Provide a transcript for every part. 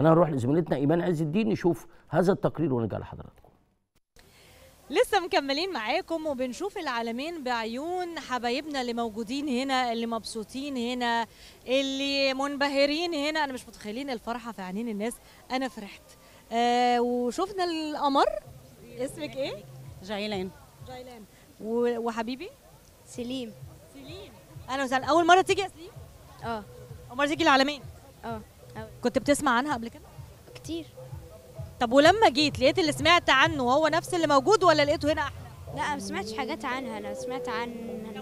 خلينا نروح لزميلتنا ايمان عز الدين نشوف هذا التقرير ونرجع لحضراتكم لسه مكملين معاكم وبنشوف العالمين بعيون حبايبنا اللي موجودين هنا اللي مبسوطين هنا اللي منبهرين هنا انا مش متخيلين الفرحه في عينين الناس انا فرحت آه وشفنا القمر اسمك ايه جايلين جايلان و- وحبيبي سليم سليم اهلا وسهلا اول مره تيجي يا سليم اه اول مره تيجي العالمين اه كنت بتسمع عنها قبل كده كتير طب ولما جيت لقيت اللي سمعت عنه هو نفس اللي موجود ولا لقيته هنا احلى لا ما سمعتش حاجات عنها انا سمعت عن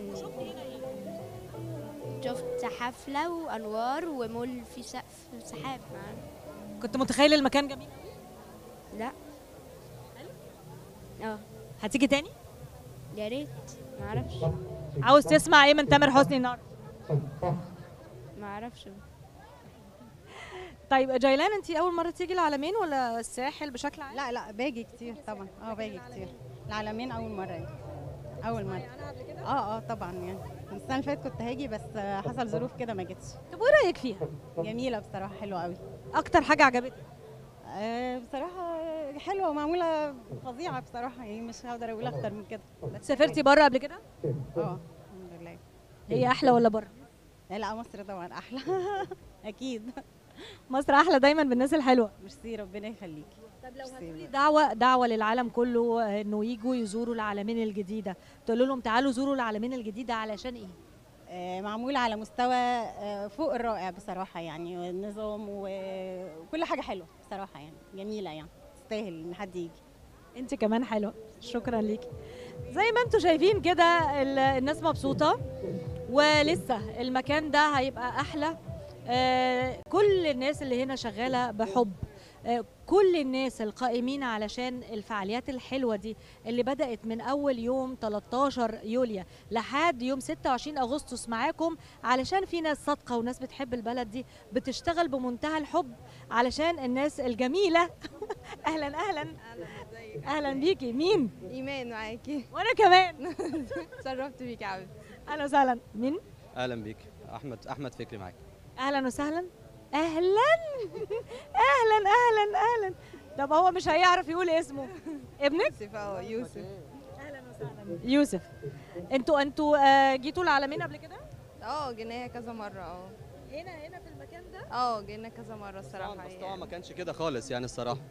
شفت حفلة وانوار ومول في سقف سحاب معانا كنت متخيل المكان جميل لا اه هتيجي تاني يا ريت ما اعرفش عاوز تسمع ايه من تامر حسني النهارده ما اعرفش طيب جيلان انت اول مره تيجي العالمين ولا الساحل بشكل عام لا لا باجي كتير طبعا اه باجي كتير العالمين اول مره يعني اول مره اه اه طبعا يعني السنه اللي فاتت كنت هاجي بس آه، حصل ظروف كده ما جيتش طب وايه رايك فيها جميله بصراحه حلوه قوي اكتر حاجه عجبتك آه بصراحه حلوه ومعموله فظيعه بصراحه يعني مش هقدر اقول اكتر من كده بس سافرتي بره قبل كده اه الحمد لله هي احلى ولا بره لا مصر طبعا احلى اكيد مصر احلى دايما بالناس الحلوه ميرسي ربنا يخليكي طب لو ميرسي هتقولي بقى. دعوه دعوه للعالم كله آه، انه يجوا يزوروا العالمين الجديده تقول لهم تعالوا زوروا العالمين الجديده علشان ايه آه، معمول على مستوى آه، فوق الرائع بصراحة يعني النظام و- وكل حاجة حلوة بصراحة يعني جميلة يعني تستاهل إن حد يجي انت كمان حلوه شكرا ليكي زي ما انتم شايفين كده ال- الناس مبسوطه ولسه المكان ده هيبقى احلى آه، كل الناس اللي هنا شغاله بحب آه، كل الناس القائمين علشان الفعاليات الحلوه دي اللي بدات من اول يوم 13 يوليو لحد يوم 26 اغسطس معاكم علشان في ناس صادقه وناس بتحب البلد دي بتشتغل بمنتهى الحب علشان الناس الجميله اهلا اهلا اهلا بيكي مين ايمان معاكي وانا كمان اتشرفت بيك يا حبيبتي اهلا وسهلا مين اهلا بيك احمد احمد فكري معاك اهلا وسهلا اهلا اهلا اهلا اهلا طب هو مش هيعرف يقول اسمه ابنك يوسف اه يوسف اهلا وسهلا يوسف انتوا انتوا آه، جيتوا العالمين قبل كده اه جيناها كذا مرة اه هنا هنا في المكان ده اه جينا كذا مرة الصراحة المستوى ما كانش كده خالص يعني الصراحه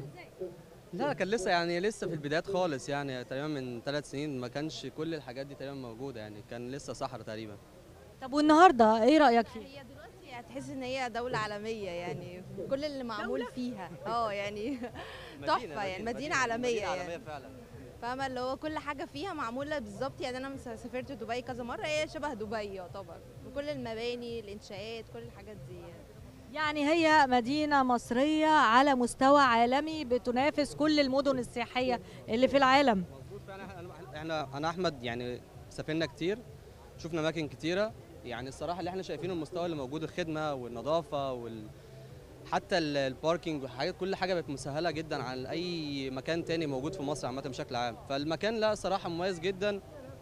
لا كان لسه يعني لسه في البدايات خالص يعني تقريبا من ثلاث سنين ما كانش كل الحاجات دي تقريبا موجوده يعني كان لسه صحراء تقريبا طب والنهارده ايه رايك فيه هي دلوقتي هتحس ان هي دولة عالمية يعني كل اللي معمول فيها اه يعني تحفة يعني مدينة عالمية مدينه يعني. عالميه فعلا فاهمة اللي هو كل حاجة فيها معمولة بالظبط يعني أنا مس- سافرت دبي كذا مرة هي شبه دبي يعتبر بكل المباني الإنشاءات كل الحاجات دي يعني. يعني هي مدينة مصرية على مستوى عالمي بتنافس كل المدن السياحية اللي في العالم مظبوط فعلا إحنا- احنا انا احمد يعني سافرنا كتير شفنا اماكن كتيره يعني الصراحه اللي احنا شايفينه المستوى اللي موجود الخدمه والنظافه وال حتى ال- الباركينج وحاجات كل حاجه بقت مسهله جدا عن اي مكان تاني موجود في مصر عامه بشكل عام فالمكان لا صراحه مميز جدا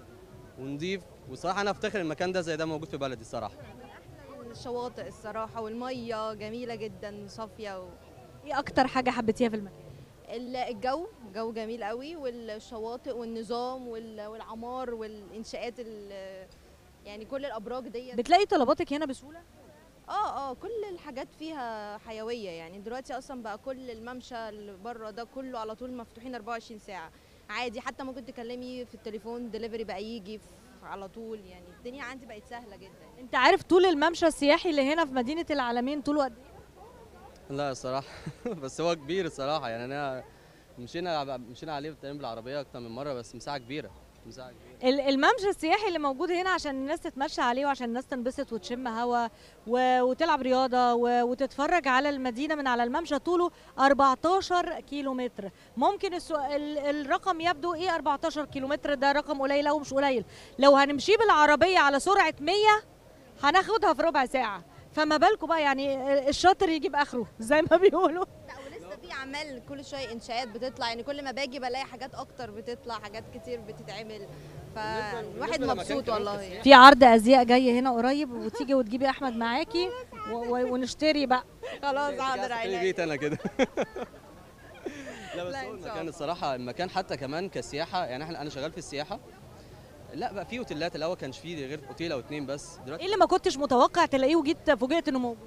ونضيف وصراحه انا افتخر المكان ده زي ده موجود في بلدي الصراحه الشواطئ الصراحة والمية جميلة جدا صافية و... ايه اكتر حاجة حبيتيها في المكان ال- الجو جو جميل قوي والشواطئ والنظام وال- والعمار والإنشاءات ال- يعني كل الأبراج ديت بتلاقي طلباتك هنا بسهولة اه اه كل الحاجات فيها حيويه يعني دلوقتي اصلا بقى كل الممشى اللي بره ده كله على طول مفتوحين 24 ساعه عادي حتى ممكن تكلمي في التليفون دليفري بقى يجي في- على طول يعني الدنيا عندي بقت سهله جدا انت عارف طول الممشى السياحي اللي هنا في مدينة العالمين طوله قد ايه لا الصراحه بس هو كبير الصراحه يعني انا مشينا مشينا عليه تقريبا بالعربيه اكتر من مره بس مساحه كبيره مساحه كبيره ال- الممشى السياحي اللي موجود هنا عشان الناس تتمشى عليه وعشان الناس تنبسط وتشم هوا و- وتلعب رياضة و- وتتفرج على المدينة من على الممشى طوله 14 كيلو متر ممكن السو... ال... الرقم يبدو ايه 14 كيلو متر ده رقم قليل او مش قليل لو هنمشيه بالعربية على سرعة 100 هناخدها في ربع ساعة فما بالكم بقى يعني الشاطر يجيب اخره زي ما بيقولوا لا ولسه في اعمال كل شويه انشاءات بتطلع يعني كل ما باجي بلاقي حاجات اكتر بتطلع حاجات كتير بتتعمل فالواحد بالنسبة لمكان مبسوط كمان والله كسياحة. في عرض ازياء جاي هنا قريب وتيجي وتجيبي احمد معاكي و- و- ونشتري بقى خلاص حاضر في عينيا بيت انا كده لا بس لا، هو إن شاء المكان الله. الصراحه المكان حتى كمان كسياحه يعني احنا انا شغال في السياحه لا بقى في اوتيلات الاول كانش فيه غير اوتيل او اتنين بس ايه دلوقتي اللي ما كنتش متوقع تلاقيه وجيت فوجئت انه موجود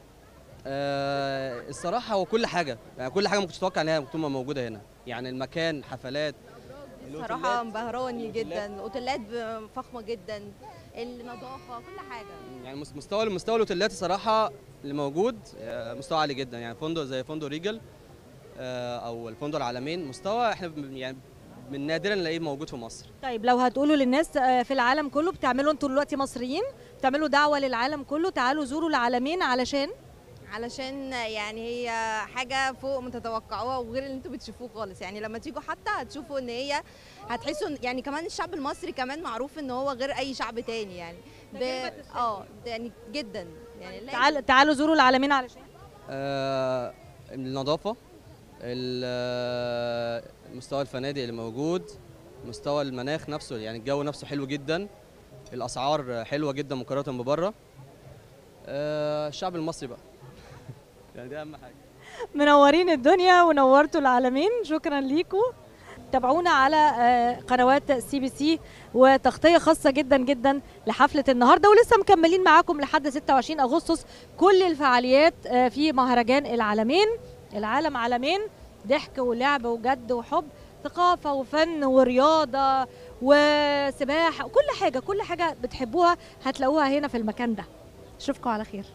آه الصراحه هو كل حاجه يعني كل حاجه ما كنتش اتوقع ان هي تكون موجوده هنا يعني المكان حفلات صراحة الأوتيلات. مبهراني جدا الاوتيلات ب- فخمة جدا النظافة كل حاجة يعني مس- مستوى مستوى الاوتيلات الصراحه اللي موجود آه، مستوى عالي جدا يعني فندق زي فندق ريجل آه، او الفندق العالمين مستوى احنا بن- يعني من نادرا نلاقيه موجود في مصر طيب لو هتقولوا للناس آه، في العالم كله بتعملوا انتوا دلوقتي مصريين بتعملوا دعوه للعالم كله تعالوا زوروا العالمين علشان علشان يعني هي حاجة فوق ما تتوقعوها وغير اللي انتوا بتشوفوه خالص يعني لما تيجوا حتى هتشوفوا ان هي هتحسوا إن- يعني كمان الشعب المصري كمان معروف ان هو غير اي شعب تاني يعني ب... اه يعني جدا يعني لا- تعال تعالوا زوروا العالمين علشان آه، النظافة ال- آه، مستوى الفنادق اللي موجود مستوى المناخ نفسه يعني الجو نفسه حلو جدا الأسعار حلوة جدا مقارنة ببره آه، الشعب المصري بقى يعني دي أهم حاجة منورين الدنيا ونورتوا العالمين شكرا ليكم تابعونا على آه، قنوات سي بي سي وتغطيه خاصه جدا جدا لحفله النهارده ولسه مكملين معاكم لحد 26 اغسطس كل الفعاليات آه، في مهرجان العالمين العالم عالمين ضحك ولعب وجد وحب ثقافه وفن ورياضه وسباحه كل حاجه كل حاجه بتحبوها هتلاقوها هنا في المكان ده اشوفكم على خير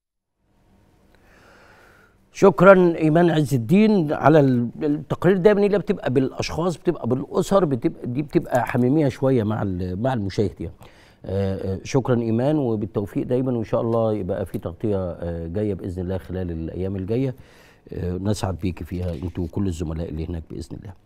شكرا ايمان عز الدين على ال- التقرير دايما اللي بتبقى بالاشخاص بتبقى بالاسر بتبقى دي بتبقى حميميه شويه مع ال- مع المشاهد يعني آه، آه، شكرا ايمان وبالتوفيق دايما وان شاء الله يبقى في تغطيه آه، جايه باذن الله خلال الايام الجايه آه، نسعد بيكي فيها انتوا وكل الزملاء اللي هناك باذن الله